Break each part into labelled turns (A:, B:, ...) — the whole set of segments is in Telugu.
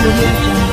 A: audio jungle.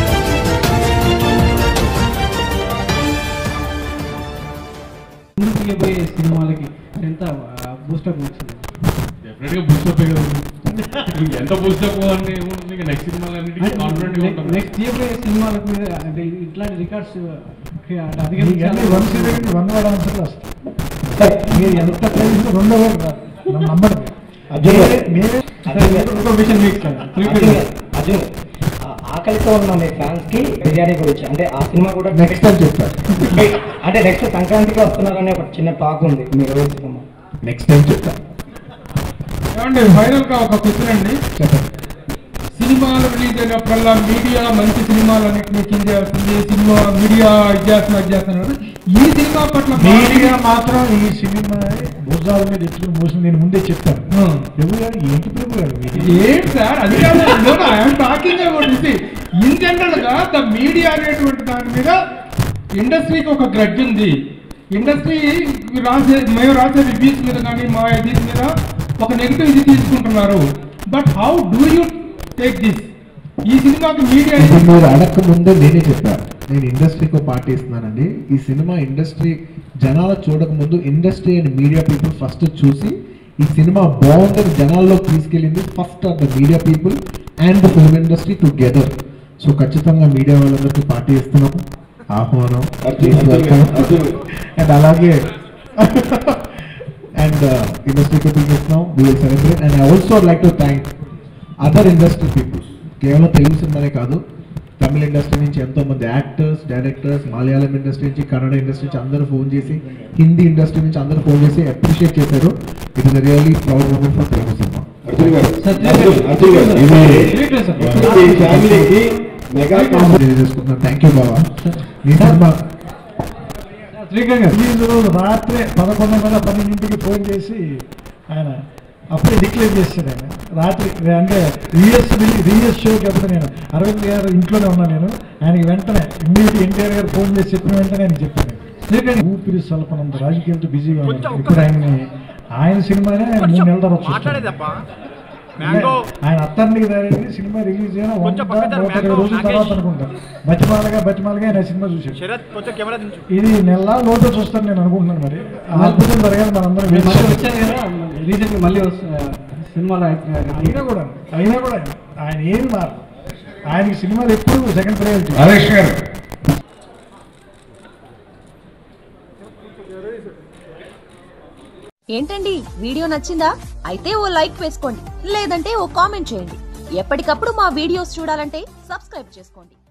B: ముందు తీయబోయే సినిమాలకి ఎంత బూస్టప్ వచ్చింది
C: డెఫినెట్ గా బూస్టప్ ఎంత బూస్టప్ అంటే ఏముంటుంది ఇంకా నెక్స్ట్ సినిమాలన్నిటికీ కాన్ఫిడెంట్ గా ఉంటాం
B: నెక్స్ట్ తీయబోయే సినిమాలకు మీద అంటే ఇట్లాంటి రికార్డ్స్
D: మీకన్నీ
B: అధిగమించాలి
D: one second one word answer వస్తాయి మీరు ఎంత ప్రయత్నించినా రెండో వర్డ్ రాదు నన్ను నమ్మండి
E: అర్జున్ గారు.
D: మేమే
B: అసలు ఇంకో విషయం మీకు సార్
E: అర్జున్ గారు, అర్జున్ ఆ ఆకలితో ఉన్న మీ ఫ్యాన్స్ కి బిర్యానీ గురించి అంటే ఆ సినిమా కూడా
D: నెక్స్ట్ టైం చెప్తారు
E: అంటే నెక్స్ట్ సంక్రాంతికి వస్తున్నారనే ఒక చిన్న టాక్ ఉంది మీరు రోజు సినిమా
D: నెక్స్ట్ టైం చెప్తాను
F: ఏమండి ఫైనల్ గా ఒక క్వశ్చన్ అండి
D: చెప్పండి
F: సినిమాలు రిలీజ్ అయినప్పుడల్లా మీడియా మంచి సినిమాలన్నింటినీ కిందేస్తుంది సినిమా మీడియా ఇది చేస్తున్నారు అది చేస్తున్నారు ఈ సినిమా పట్ల
D: మీడియా మాత్రం ఈ సినిమా భుజాల మీద ఎత్తుకుని మోసం నేను ముందే చెప్తాను
F: Hmm.
D: ప్రభు గారు ఏంటి ప్రభు గారు ఇది?
F: ఏంటి సార్ అది కాదు I'm talking about this in general గా ద మీడియా అనేటువంటి దాని మీద ఇండస్ట్రీకి ఒక గ్రడ్జ్ ఉంది ఇండస్ట్రీ రాసే మేము రాసే రివ్యూస్ మీద కానీ మా దీని మీద ఒక నెగిటివ్ ఇది తీసుకుంటున్నారు but how do you take this ఈ సినిమాకి మీడియా
G: ఇది మీరు అడక్క ముందే నేనే చెప్పాను నేను ఇండస్ట్రీకి పార్టీ ఇస్తున్నానండి ఈ సినిమా ఇండస్ట్రీ జనాలు చూడక ముందు industry and media people first చూసి ఈ సినిమా బాగుందని జనాల్లోకి తీసుకెళ్ళింది first are the media people and the film industry together so ఖచ్చితంగా మీడియా వాళ్ళందరికీ పార్టీ ఇస్తున్నాము ఆహ్వానం అండ్ అలాగే అండ్ ఇండస్ట్రీ పీపుల్ ఇస్తున్నాం we will celebrate and I also like to thank other industry people కేవలం తెలుగు సినిమానే కాదు తమిళ ఇండస్ట్రీ నుంచి ఎంతో మంది యాక్టర్స్ డైరెక్టర్స్ మలయాళం ఇండస్ట్రీ నుంచి కన్నడ ఇండస్ట్రీ నుంచి అందరూ ఫోన్ చేసి హిందీ ఇండస్ట్రీ నుంచి అందరూ ఫోన్ చేసి అప్రిషియేట్ చేశారు it is really proud moment for Telugu cinema
H: Arjun గారు
B: సార్,
H: అర్జున్ అర్జున్ గారు
B: శ్రీకృష్ణ సార్.
H: ఇది మీ ఫ్యామిలీకి మెగా కాంపౌండ్
G: తెలియజేసుకుంటున్నాను థ్యాంక్ యూ బాబా ఈ సినిమా
B: శ్రీకాంత్ గారు
D: రిలీజ్ రోజు రాత్రే పదకొండున్నర పన్నెండింటికి ఫోన్ చేసి ఆయన అప్పుడే డిక్లేర్ చేశాడు ఆయన రాత్రి అంటే రీఎస్ రీఎస్ షోకి అప్పుడు నేను అరవింద్ గారు ఇంట్లోనే ఉన్నాను నేను ఆయనకి వెంటనే ఇమ్మీడియట్ ఎన్టీఆర్ గారు ఫోన్ చేసి చెప్పిన వెంటనే ఆయన చెప్పాను శ్రీకాంత్ ఊపిరి స్వల్పనంత రాజకీయాలతో బిజీగా ఉన్నాను ఇప్పుడు ఆయన్ని ఆయన సినిమానే ఆయన మూడు నెలల తర్వాత చూస్తాను. ఆయన అత్తానికి దారి సినిమా రిలీజ్ అయిన వంద నూట ఇరవై రోజుల తర్వాత అనుకుంటా బతిమాలగా బతిమాలగా ఆయన సినిమా చూశాడు ఇది నెల లోటు చూస్తాను నేను అనుకుంటున్నాను మరి అద్భుతం జరగాలి మనందరం
B: మీరు మళ్ళీ
D: వేచి-
B: వచ్చారు కదా రీసెంట్ గా మళ్ళీ వస్తు- సినిమాలో
D: అయినా కూడా అయినా కూడా ఆయన ఏం మారు ఆయనకి సినిమాలు ఎప్పుడు సెకండ్ ప్రయారిటీ
F: హరీష్ గారు
I: ఏంటండి వీడియో నచ్చిందా అయితే ఓ లైక్ వేసుకోండి లేదంటే ఓ కామెంట్ చేయండి ఎప్పటికప్పుడు మా వీడియోస్ చూడాలంటే సబ్స్క్రైబ్ చేసుకోండి